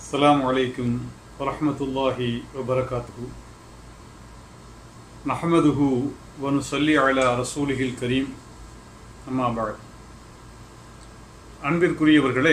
السلام عليكم ورحمة الله وبركاته نحمده ونصلي على رسوله الكريم أما بعد அன்பிற்குரியவர்களே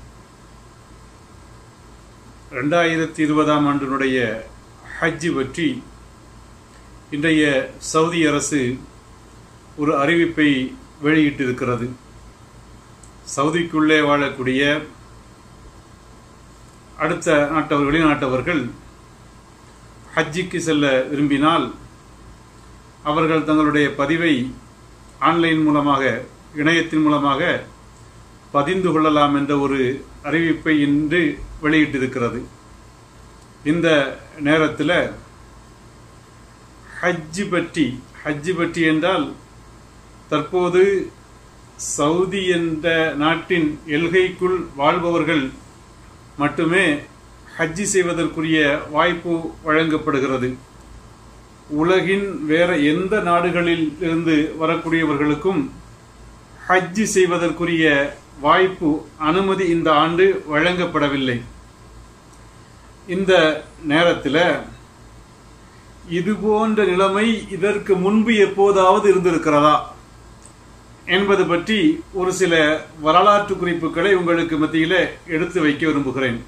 ரெண்டாயிரத்தி இருபதாம் ஆண்டினுடைய ஹஜ்ஜி பற்றி இன்றைய சவுதி அரசு ஒரு அறிவிப்பை வெளியிட்டிருக்கிறது சவுதிக்குள்ளே வாழக்கூடிய அடுத்த நாட்டவர் வெளிநாட்டவர்கள் ஹஜ்ஜிக்கு செல்ல விரும்பினால் அவர்கள் தங்களுடைய பதிவை ஆன்லைன் மூலமாக இணையத்தின் மூலமாக பதிந்து கொள்ளலாம் என்ற ஒரு அறிவிப்பை இன்று வெளியிட்டிருக்கிறது இந்த நேரத்தில் ஹஜ்ஜி பற்றி ஹஜ்ஜி பற்றி என்றால் தற்போது சவுதி என்ற நாட்டின் எல்கைக்குள் வாழ்பவர்கள் மட்டுமே ஹஜ்ஜி செய்வதற்குரிய வாய்ப்பு வழங்கப்படுகிறது உலகின் வேற எந்த நாடுகளில் இருந்து வரக்கூடியவர்களுக்கும் ஹஜ்ஜி செய்வதற்குரிய வாய்ப்பு அனுமதி இந்த ஆண்டு வழங்கப்படவில்லை இந்த நேரத்தில் இது போன்ற நிலைமை இதற்கு முன்பு எப்போதாவது இருந்திருக்கிறதா என்பது பற்றி ஒரு சில வரலாற்று குறிப்புகளை உங்களுக்கு மத்தியில் எடுத்து வைக்க விரும்புகிறேன்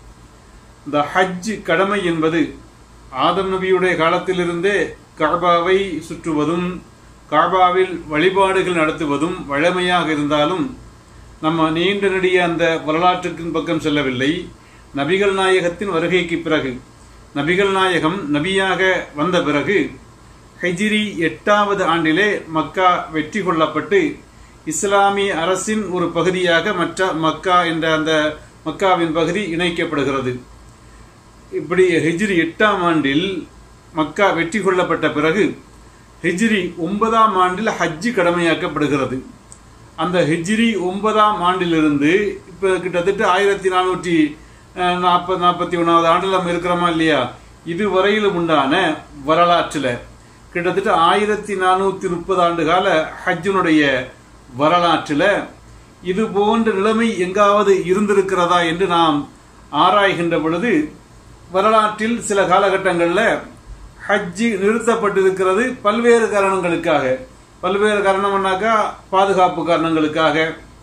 இந்த ஹஜ் கடமை என்பது ஆதம் நபியுடைய காலத்திலிருந்தே காபாவை சுற்றுவதும் காபாவில் வழிபாடுகள் நடத்துவதும் வழமையாக இருந்தாலும் நம்ம நீண்ட நெடிய அந்த வரலாற்றுக்கு பக்கம் செல்லவில்லை நபிகள் நாயகத்தின் வருகைக்கு பிறகு நபிகள் நாயகம் நபியாக வந்த பிறகு ஹைஜிரி எட்டாவது ஆண்டிலே மக்கா வெற்றி கொள்ளப்பட்டு இஸ்லாமிய அரசின் ஒரு பகுதியாக மற்ற மக்கா என்ற அந்த மக்காவின் பகுதி இணைக்கப்படுகிறது இப்படி ஹிஜ்ரி எட்டாம் ஆண்டில் மக்கா வெற்றி கொள்ளப்பட்ட பிறகு ஹிஜ்ரி ஒன்பதாம் ஆண்டில் ஹஜ்ஜி கடமையாக்கப்படுகிறது அந்த ஹிஜ்ரி ஒன்பதாம் ஆண்டிலிருந்து இப்போ கிட்டத்தட்ட ஆயிரத்தி நானூற்றி நாற்பது நாற்பத்தி ஒன்றாவது ஆண்டில் நம்ம இருக்கிறோமா இல்லையா இதுவரையிலும் உண்டான வரலாற்றில் கிட்டத்தட்ட ஆயிரத்தி நானூற்றி முப்பது ஆண்டு கால ஹஜ்ஜினுடைய வரலாற்றில் இது போன்ற நிலைமை எங்காவது இருந்திருக்கிறதா என்று நாம் ஆராய்கின்ற பொழுது வரலாற்றில் சில காலகட்டங்களில் ஹஜ்ஜி நிறுத்தப்பட்டிருக்கிறது பல்வேறு காரணங்களுக்காக பல்வேறு காரணம்னாக்கா பாதுகாப்பு காரணங்களுக்காக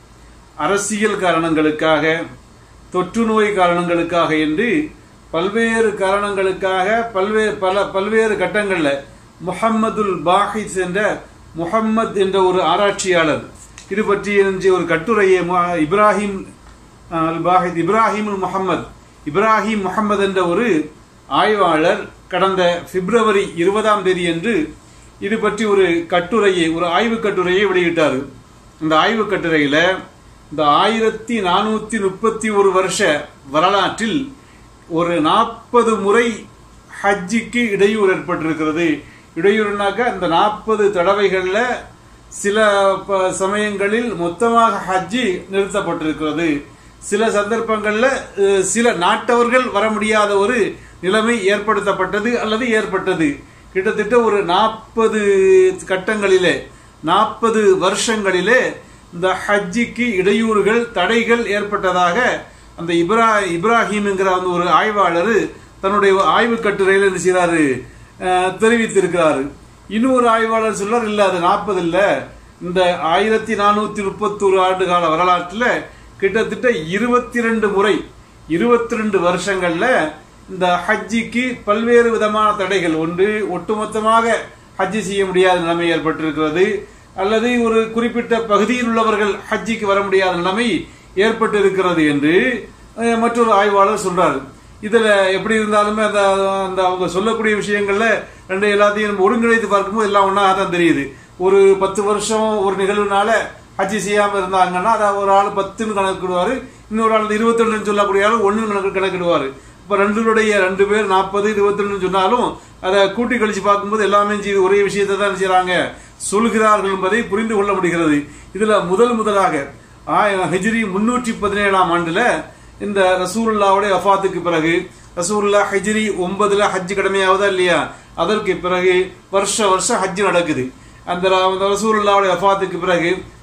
அரசியல் காரணங்களுக்காக தொற்று நோய் காரணங்களுக்காக என்று பல்வேறு காரணங்களுக்காக பல்வேறு பல பல்வேறு கட்டங்களில் முஹம்மதுல் பாஹிஸ் என்ற முஹம்மத் என்ற ஒரு ஆராய்ச்சியாளர் இது பற்றி ஒரு கட்டுரையை இப்ராஹிம் அல் பாஹித் இப்ராஹிம் முகமது இப்ராஹிம் முகமது என்ற ஒரு ஆய்வாளர் கடந்த பிப்ரவரி இருபதாம் தேதி அன்று இது பற்றி ஒரு கட்டுரையை ஒரு ஆய்வு கட்டுரையை வெளியிட்டார் இந்த ஆய்வு கட்டுரையில இந்த ஆயிரத்தி நானூத்தி முப்பத்தி ஒரு வருஷ வரலாற்றில் ஒரு நாற்பது முறை ஹஜ்ஜிக்கு இடையூறு ஏற்பட்டிருக்கிறது இடையூறுனாக்கா இந்த நாற்பது தடவைகள்ல சில சமயங்களில் மொத்தமாக ஹஜ்ஜி நிறுத்தப்பட்டிருக்கிறது சில சந்தர்ப்பங்கள்ல சில நாட்டவர்கள் வர முடியாத ஒரு நிலைமை ஏற்படுத்தப்பட்டது அல்லது ஏற்பட்டது கிட்டத்தட்ட ஒரு நாற்பது கட்டங்களிலே நாற்பது வருஷங்களிலே இந்த ஹஜ்ஜிக்கு இடையூறுகள் தடைகள் ஏற்பட்டதாக அந்த இப்ரா இப்ராஹிம்ங்கிற அந்த ஒரு ஆய்வாளர் தன்னுடைய ஆய்வு கட்டுரையில் என்ன செய்யறாரு தெரிவித்திருக்கிறாரு இன்னொரு ஆய்வாளர் சொல்றார் இல்ல அது நாற்பது இல்ல இந்த ஆயிரத்தி நானூத்தி முப்பத்தோரு ஆண்டு கால வரலாற்றுல கிட்டத்தட்ட இருபத்தி ரெண்டு முறை இருபத்தி ரெண்டு வருஷங்கள்ல இந்த ஹஜ்ஜிக்கு பல்வேறு விதமான தடைகள் ஒன்று ஒட்டுமொத்தமாக ஹஜ்ஜி செய்ய முடியாத நிலைமை ஏற்பட்டிருக்கிறது அல்லது ஒரு குறிப்பிட்ட பகுதியில் உள்ளவர்கள் ஹஜ்ஜிக்கு வர முடியாத நிலைமை ஏற்பட்டு இருக்கிறது என்று மற்றொரு ஆய்வாளர் சொல்றாரு இதுல எப்படி இருந்தாலுமே அந்த அந்த அவங்க சொல்லக்கூடிய விஷயங்கள்ல ரெண்டு எல்லாத்தையும் நம்ம ஒருங்கிணைத்து பார்க்கும்போது எல்லாம் ஒன்னா தான் தெரியுது ஒரு பத்து வருஷம் ஒரு நிகழ்வுனால ஹஜ்ஜி செய்யாம இருந்தாங்கன்னா அதை ஒரு ஆள் பத்துன்னு கணக்கிடுவாரு இன்னொரு ஆள் இருபத்தி ரெண்டுன்னு சொல்லக்கூடிய ஆள் ஒன்னு கணக்கு கணக்கிடுவாரு இப்ப ரெண்டுடைய ரெண்டு பேர் நாற்பது இருபத்தி ரெண்டு சொன்னாலும் அதை கூட்டி கழிச்சு பார்க்கும்போது எல்லாமே ஒரே விஷயத்தை தான் செய்யறாங்க சொல்கிறார்கள் என்பதை புரிந்து கொள்ள முடிகிறது இதுல முதல் முதலாக ஹிஜ்ரி முன்னூற்றி பதினேழாம் ஆண்டுல இந்த ரசூல்லாவுடைய வஃபாத்துக்கு பிறகு ரசூல்லா ஹிஜ்ரி ஒன்பதுல ஹஜ் கடமையாவதா இல்லையா அதற்கு பிறகு வருஷ வருஷம் ஹஜ் நடக்குது அந்த ரசூல்லாவுடைய வஃபாத்துக்கு பிறகு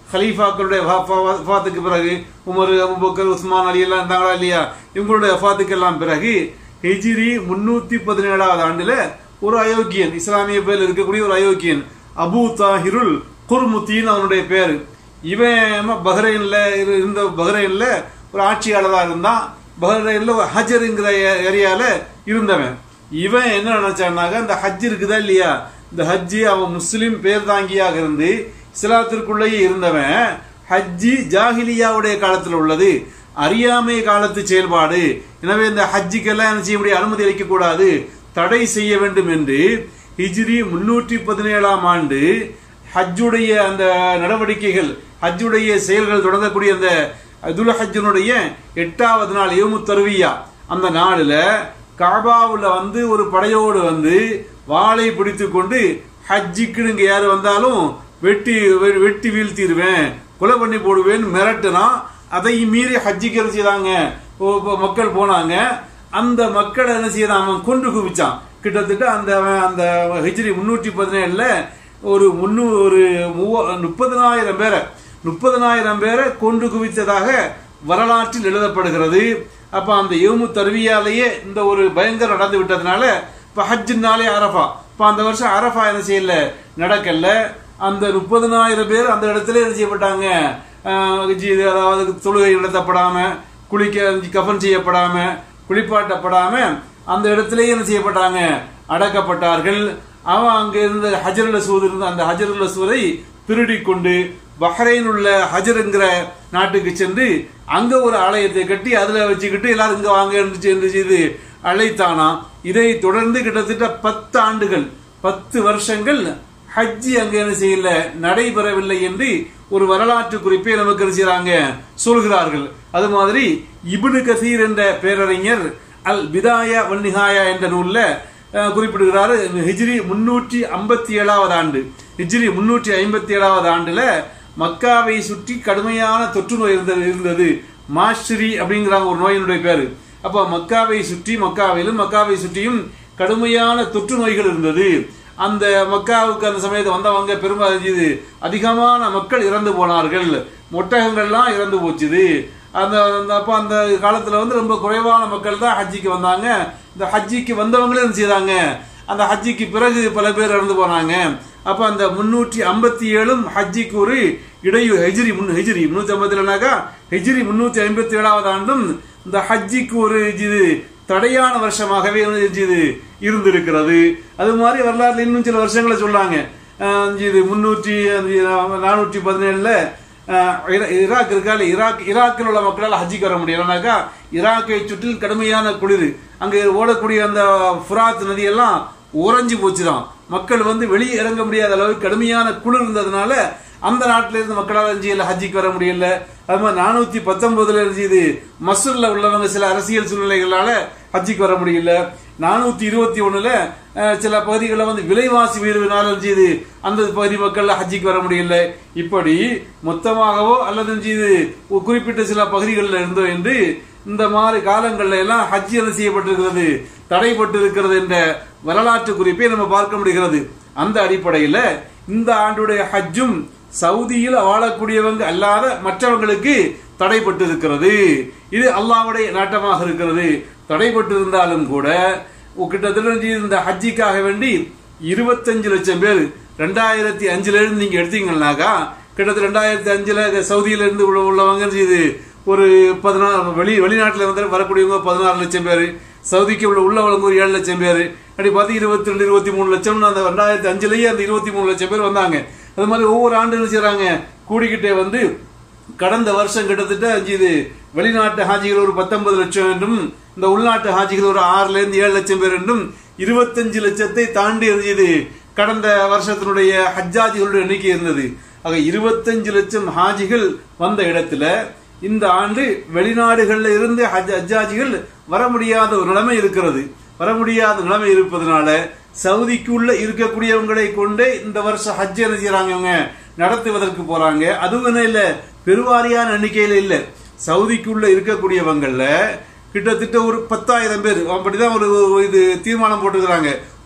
ஹலீஃபாக்களுடைய வஃபாத்துக்கு பிறகு உமர் அபுபக்கர் உஸ்மான் அலி எல்லாம் இருந்தாங்களா இல்லையா இவங்களுடைய வஃபாத்துக்கு எல்லாம் பிறகு ஹிஜ்ரி முன்னூத்தி பதினேழாவது ஆண்டுல ஒரு அயோக்கியன் இஸ்லாமிய பேர்ல இருக்கக்கூடிய ஒரு அயோக்கியன் அபு தாஹிருல் குர்முத்தின்னு அவனுடைய பேரு இவன் பஹ்ரைன்ல இருந்த பஹ்ரைன்ல ஒரு ஆட்சியாளராக இருந்தான் பஹ்ரைன்ல ஒரு ஹஜருங்கிற ஏரியால இருந்தவன் இவன் என்ன நினைச்சான்னாக்க இந்த ஹஜ் இருக்குதா இல்லையா இந்த ஹஜ்ஜி அவன் முஸ்லிம் பேர் தாங்கியாக இருந்து இஸ்லாத்திற்குள்ளேயே இருந்தவன் ஹஜ்ஜி ஜாஹிலியாவுடைய காலத்தில் உள்ளது அறியாமை காலத்து செயல்பாடு எனவே இந்த ஹஜ்ஜிக்கெல்லாம் என்ன செய்ய முடிய அனுமதி அளிக்க கூடாது தடை செய்ய வேண்டும் என்று ஹிஜ்ரி முன்னூற்றி பதினேழாம் ஆண்டு ஹஜ்ஜுடைய அந்த நடவடிக்கைகள் ஹஜ்ஜுடைய செயல்கள் தொடங்கக்கூடிய அந்த துல் ஹஜ்ஜனுடைய எட்டாவது நாள் யோமு தருவியா அந்த நாளில் காபாவுல வந்து ஒரு படையோடு வந்து வாளை பிடித்து கொண்டு ஹஜ்ஜிக்கு இங்க யாரு வந்தாலும் வெட்டி வெட்டி வீழ்த்திடுவேன் கொலை பண்ணி போடுவேன் மிரட்டுனா அதை மீறி ஹஜ்ஜிக்கு என்ன செய்தாங்க மக்கள் போனாங்க அந்த மக்களை என்ன செய்யறான் அவன் கொண்டு குவிச்சான் கிட்டத்தட்ட அந்த அந்த ஹிஜ்ரி முன்னூற்றி பதினேழுல ஒரு முன்னூ ஒரு முப்பதனாயிரம் பேரை முப்பதனாயிரம் பேரை கொண்டு குவித்ததாக வரலாற்றில் எழுதப்படுகிறது அப்ப அந்த யோமு தருவியாலேயே இந்த ஒரு பயங்கரம் நடந்து விட்டதுனால இப்ப ஹஜ்ஜினாலே அரஃபா இப்ப அந்த வருஷம் அரஃபா என்ன செய்யல நடக்கல அந்த முப்பதனாயிரம் பேர் அந்த இடத்துல என்ன செய்யப்பட்டாங்க அதாவது தொழுகை நடத்தப்படாம குளிக்க கஃபன் செய்யப்படாம குளிப்பாட்டப்படாம அந்த இடத்திலேயே என்ன செய்யப்பட்டாங்க அடக்கப்பட்டார்கள் அவன் அங்க இருந்த ஹஜருல சூது இருந்த அந்த ஹஜருல சூரை திருடி கொண்டு பஹ்ரைன் உள்ள ஹஜருங்கிற நாட்டுக்கு சென்று அங்க ஒரு ஆலயத்தை கட்டி அதுல வச்சுக்கிட்டு எல்லாரும் இங்க வாங்க என்று செய்து அழைத்தானா இதை தொடர்ந்து கிட்டத்தட்ட பத்து ஆண்டுகள் பத்து வருஷங்கள் ஹஜ்ஜி அங்க என்ன செய்யல நடைபெறவில்லை என்று ஒரு வரலாற்று குறிப்பை நமக்கு என்ன செய்யறாங்க சொல்கிறார்கள் அது மாதிரி இபுனு கசீர் என்ற பேரறிஞர் அல் பிதாயா வன்னிஹாயா என்ற நூல்ல குறிப்பிடுகிறாரு ஹிஜ்ரி முன்னூற்றி ஐம்பத்தி ஏழாவது ஆண்டு ஹிஜ்ரி முன்னூற்றி ஐம்பத்தி ஏழாவது ஆண்டுல மக்காவை சுற்றி கடுமையான தொற்று நோய் இருந்தது இருந்தது மாஸ்ரி அப்படிங்கிறாங்க ஒரு நோயினுடைய பேரு அப்ப மக்காவை சுற்றி மக்காவிலும் மக்காவை சுற்றியும் கடுமையான தொற்று நோய்கள் இருந்தது அந்த மக்காவுக்கு அந்த சமயத்தை வந்தவங்க பெரும்பாலும் அதிகமான மக்கள் இறந்து போனார்கள் ஒட்டகங்கள்லாம் இறந்து போச்சுது அந்த அப்போ அந்த காலத்துல வந்து ரொம்ப குறைவான மக்கள் தான் ஹஜ்ஜிக்கு வந்தாங்க இந்த ஹஜ்ஜிக்கு வந்தவங்களே என்ன செய்தாங்க அந்த ஹஜ்ஜிக்கு பிறகு பல பேர் இறந்து போனாங்க அப்ப அந்த முன்னூற்றி ஐம்பத்தி ஏழும் ஹஜ்ஜிக்கு ஒரு இடையூ ஹெஜ்ரி முன் ஹெஜ்ரி முன்னூத்தி ஐம்பத்தி ஹெஜ்ரி முன்னூத்தி ஐம்பத்தி ஏழாவது ஆண்டும் இந்த ஹஜ்ஜிக்கு ஒரு இது தடையான வருஷமாகவே இது இருந்திருக்கிறது அது மாதிரி வரலாறுல இன்னும் சில வருஷங்களை சொல்லாங்க இது முன்னூற்றி நானூற்றி பதினேழுல ஈராக் இருக்கால ஈராக் ஈராக்கில் உள்ள மக்களால் ஹஜ்ஜிக்கு வர முடியலனாக்கா ஈராக்கை சுற்றில் கடுமையான குளிர் அங்கே ஓடக்கூடிய அந்த ஃபுராத் நதியெல்லாம் உறைஞ்சு போச்சுதான் மக்கள் வந்து வெளியே இறங்க முடியாத அளவுக்கு கடுமையான குளிர் இருந்ததுனால அந்த நாட்டில இருந்து மக்களால் அஞ்சியல ஹஜ்ஜிக்கு வர முடியல அது மாதிரி நானூத்தி பத்தொன்பதுல இருந்து இது மசூர்ல உள்ளவங்க சில அரசியல் சூழ்நிலைகளால ஹஜ்ஜிக்கு வர முடியல நானூத்தி இருபத்தி ஒண்ணுல சில பகுதிகளில் வந்து விலைவாசி உயர்வினால இது அந்த பகுதி மக்கள் ஹஜ்ஜிக்கு வர முடியல இப்படி மொத்தமாகவோ அல்லது இது குறிப்பிட்ட சில பகுதிகளில் இருந்தோ என்று இந்த மாதிரி காலங்கள்ல எல்லாம் ஹஜ் என்ன செய்யப்பட்டிருக்கிறது தடைப்பட்டு இருக்கிறது என்ற வரலாற்று குறிப்பை நம்ம பார்க்க முடிகிறது அந்த அடிப்படையில இந்த ஆண்டுடைய ஹஜ்ஜும் சவுதியில் வாழக்கூடியவங்க அல்லாத மற்றவங்களுக்கு தடைப்பட்டு இருக்கிறது இது அல்லாவுடைய நாட்டமாக இருக்கிறது தடைப்பட்டு இருந்தாலும் கூட கிட்டத்தட்ட இந்த ஹஜ்ஜிக்காக வேண்டி இருபத்தஞ்சு லட்சம் பேர் ரெண்டாயிரத்தி அஞ்சுல இருந்து நீங்க எடுத்தீங்கன்னாக்கா கிட்டத்தட்ட ரெண்டாயிரத்தி அஞ்சுல சவுதியில இருந்து உள்ளவங்க இது ஒரு பதினாறு வெளி வெளிநாட்டில் வந்து வரக்கூடியவங்க பதினாறு லட்சம் பேர் சவுதிக்கு உள்ள உள்ளவங்க ஒரு ஏழு லட்சம் பேர் அப்படி பார்த்து இருபத்தி ரெண்டு இருபத்தி மூணு லட்சம் அந்த ரெண்டாயிரத்தி அஞ்சுலயே அந்த இருபத்தி மூணு லட்சம் பேர் வந்தாங்க அது மாதிரி ஒவ்வொரு ஆண்டு என்ன செய்யறாங்க கூடிக்கிட்டே வந்து கடந்த வருஷம் கிட்டத்தட்ட அஞ்சு இது வெளிநாட்டு ஹாஜிகள் ஒரு பத்தொன்பது லட்சம் என்றும் இந்த உள்நாட்டு ஹாஜிகள் ஒரு ஆறுல இருந்து ஏழு லட்சம் பேர் என்றும் இருபத்தஞ்சு லட்சத்தை தாண்டி இருந்தது கடந்த வருஷத்தினுடைய ஹஜ்ஜாஜிகளுடைய எண்ணிக்கை இருந்தது ஆக இருபத்தஞ்சு லட்சம் ஹாஜிகள் வந்த இடத்துல இந்த ஆண்டு வெளிநாடுகள்ல இருந்து ஹஜ் ஹஜ்ஜாஜிகள் வர முடியாத ஒரு நிலைமை இருக்கிறது வர முடியாத நிலைமை இருப்பதனால சவுதிக்குள்ள இருக்கக்கூடியவங்களை கொண்டே இந்த வருஷம் ஹஜ் என்ன செய்யறாங்க இவங்க நடத்துவதற்கு போறாங்க அதுவும் இல்ல பெருவாரியான எண்ணிக்கையில இல்ல சவுதிக்குள்ள இருக்கக்கூடியவங்கள்ல கிட்டத்தட்ட ஒரு பத்தாயிரம் பேர் அப்படிதான் ஒரு இது தீர்மானம் போட்டுக்கிறாங்க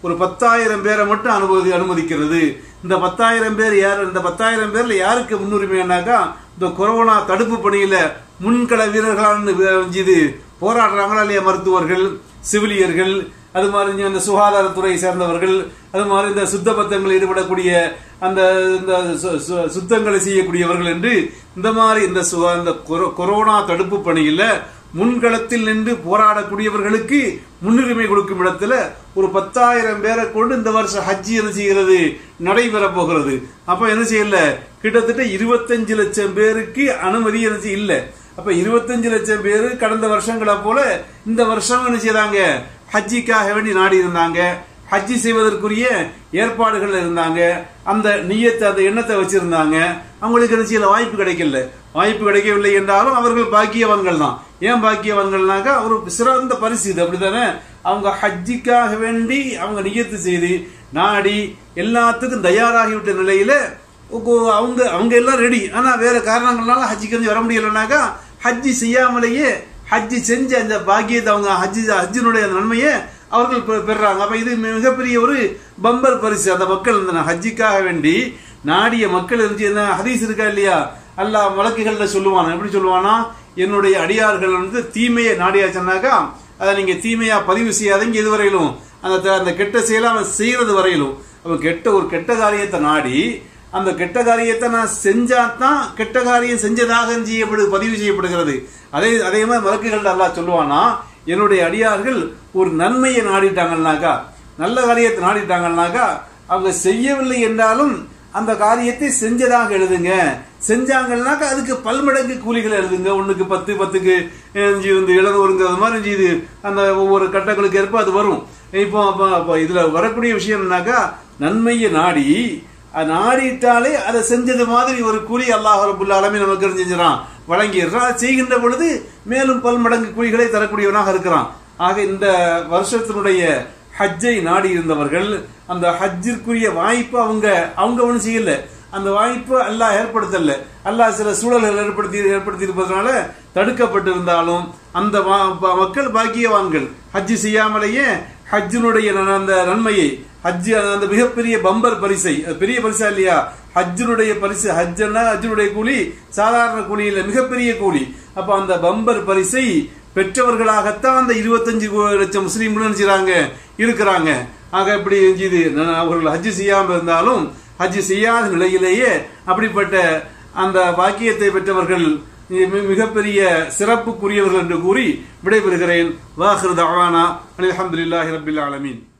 ஒரு பத்தாயிரம் பேரை மட்டும் அனுமதி அனுமதிக்கிறது இந்த பத்தாயிரம் பேர் யார் இந்த பத்தாயிரம் பேர்ல யாருக்கு முன்னுரிமைனாக்கா இந்த கொரோனா தடுப்பு பணியில முன்கள வீரர்களான இது போராடுறாங்களா இல்லையா மருத்துவர்கள் சிவிலியர்கள் அது மாதிரி அந்த சுகாதாரத்துறை சேர்ந்தவர்கள் அது மாதிரி இந்த சுத்த பத்தங்களில் ஈடுபடக்கூடிய அந்த இந்த சு- சு- சுத்தங்களை செய்யக்கூடியவர்கள் என்று இந்த மாதிரி இந்த சுகா- இந்த கொரோ- கொரோனா தடுப்பு பணியில முன்களத்தில் நின்று போராடக்கூடியவர்களுக்கு முன்னுரிமை கொடுக்கும் இடத்துல ஒரு பத்தாயிரம் பேரை கொண்டு இந்த வருஷம் ஹஜ்ஜி என்ன செய்கிறது நடைபெற போகிறது அப்ப என்ன செய்யல கிட்டத்தட்ட இருபத்தஞ்சு லட்சம் பேருக்கு அனுமதி என்ன செய்ய இல்ல அப்ப இருபத்தஞ்சு லட்சம் பேர் கடந்த வருஷங்களை போல இந்த வருஷம் என்ன செய்றாங்க ஹஜ்ஜிக்காக வேண்டி நாடி இருந்தாங்க ஹஜ்ஜி செய்வதற்குரிய ஏற்பாடுகள் இருந்தாங்க அந்த நியத்தை அந்த எண்ணத்தை வச்சிருந்தாங்க அவங்களுக்கு என்ன செய்யல வாய்ப்பு கிடைக்கல வாய்ப்பு கிடைக்கவில்லை என்றாலும் அவர்கள் பாக்கியவான்கள் தான் ஏன் பாக்கியவான்கள்னாக்கா ஒரு சிறந்த பரிசு இது அப்படித்தானே அவங்க ஹஜ்ஜிக்காக வேண்டி அவங்க நியத்து செய்து நாடி எல்லாத்துக்கும் தயாராகிவிட்ட நிலையில உங்க- அவங்க அவங்க எல்லாம் ரெடி ஆனா வேற காரணங்கள்னால ஹஜ்ஜிக்கு வந்து வர முடியலனாக்கா ஹஜ்ஜி செய்யாமலேயே ஹஜ்ஜி செஞ்ச அந்த பாக்கியத்தை அவங்க ஹஜ்ஜி ஹஜ்ஜினுடைய அந்த நன்மையை அவர்கள் பெ- பெறுறாங்க அப்ப இது மி- மிகப்பெரிய ஒரு பம்பர் பரிசு அந்த மக்கள் இந்த ஹஜ்ஜிக்காக வேண்டி நாடிய மக்கள் இருந்துச்சு என்ன ஹதீஸ் இருக்கா இல்லையா அல்லாஹ் வழக்குகள்ல சொல்லுவானா எப்படி சொல்லுவானா என்னுடைய அடியார்கள் வந்து தீமையை நாடியா சொன்னாக்கா அதை நீங்க தீமையா பதிவு செய்யாதீங்க இது வரையிலும் அந்த த- அந்த கெட்ட செயலை அவன் செய்யறது வரையிலும் அவன் கெட்ட ஒரு கெட்ட காரியத்தை நாடி அந்த கெட்ட காரியத்தை நான் செஞ்சா தான் கெட்ட காரியம் செஞ்சதாக செய்யப்படு பதிவு செய்யப்படுகிறது அதே அதே மாதிரி வழக்குகள் அல்லாஹ் சொல்லுவானா என்னுடைய அடியார்கள் ஒரு நன்மையை நாடிட்டாங்கன்னாக்கா நல்ல காரியத்தை நாடிட்டாங்கன்னாக்கா அவங்க செய்யவில்லை என்றாலும் அந்த காரியத்தை செஞ்சதாக எழுதுங்க செஞ்சாங்கன்னாக்கா அதுக்கு பல்மடங்கு கூலிகள் எழுதுங்க ஒண்ணுக்கு பத்து பத்துக்கு அஹ், வந்து எழுநூறுங்கிறது மாதிரி இது அந்த ஒவ்வொரு கட்டங்களுக்கு ஏற்ப அது வரும் இப்போ அப்ப- அப்ப இதுல வரக்கூடிய விஷயம் என்னன்னாக்கா நன்மையை நாடி அது நாடிட்டாலே அதை செஞ்சது மாதிரி ஒரு கூலி அல்லாஹ் ரபுல் ஆலமீன் நமக்கு என்ன செஞ்சிடறான் வழங்கிடுறான் அது செய்கின்ற பொழுது மேலும் பல்மடங்கு கூலிகளை தரக்கூடியவனாக இருக்கிறான் ஆக இந்த வருஷத்தினுடைய ஹஜ்ஜை நாடி இருந்தவர்கள் அந்த ஹஜ்ஜிற்குரிய வாய்ப்பு அவங்க அவங்க ஒன்றும் செய்யல அந்த வாய்ப்பு அல்லாஹ் ஏற்படுத்தல அல்லாஹ் சில சூழல்கள் ஏற்படுத்தி ஏற்படுத்தி இருப்பதனால தடுக்கப்பட்டிருந்தாலும் அந்த வா- ப- மக்கள் பாக்கியவான்கள் ஹஜ்ஜி செய்யாமலேயே ஹஜ்ஜினுடைய ந- அந்த நன்மையை ஹஜ்ஜி அந்த மிகப்பெரிய பம்பர் பரிசை அது பெரிய பரிசா இல்லையா ஹஜ்ஜினுடைய பரிசு ஹஜ்ஜன்னா ஹஜ்ஜினுடைய கூலி சாதாரண கூலி இல்ல மிகப்பெரிய கூலி அப்ப அந்த பம்பர் பரிசை பெற்றவர்களாகத்தான் அந்த இருபத்தஞ்சு லட்சம் முஸ்லீம்கள் நினைச்சாங்க இருக்கிறாங்க ஆக இப்படி இது ந- அவர்கள் ஹஜ்ஜி செய்யாம இருந்தாலும் ஹஜ்ஜி செய்யாத நிலையிலேயே அப்படிப்பட்ட அந்த பாக்கியத்தை பெற்றவர்கள் மி- மிகப்பெரிய சிறப்புக்குரியவர்கள் என்று கூறி விடைபெறுகிறேன் வாஹிர் தவானா அலமதுல்லாஹி ரபில் ஆலமீன்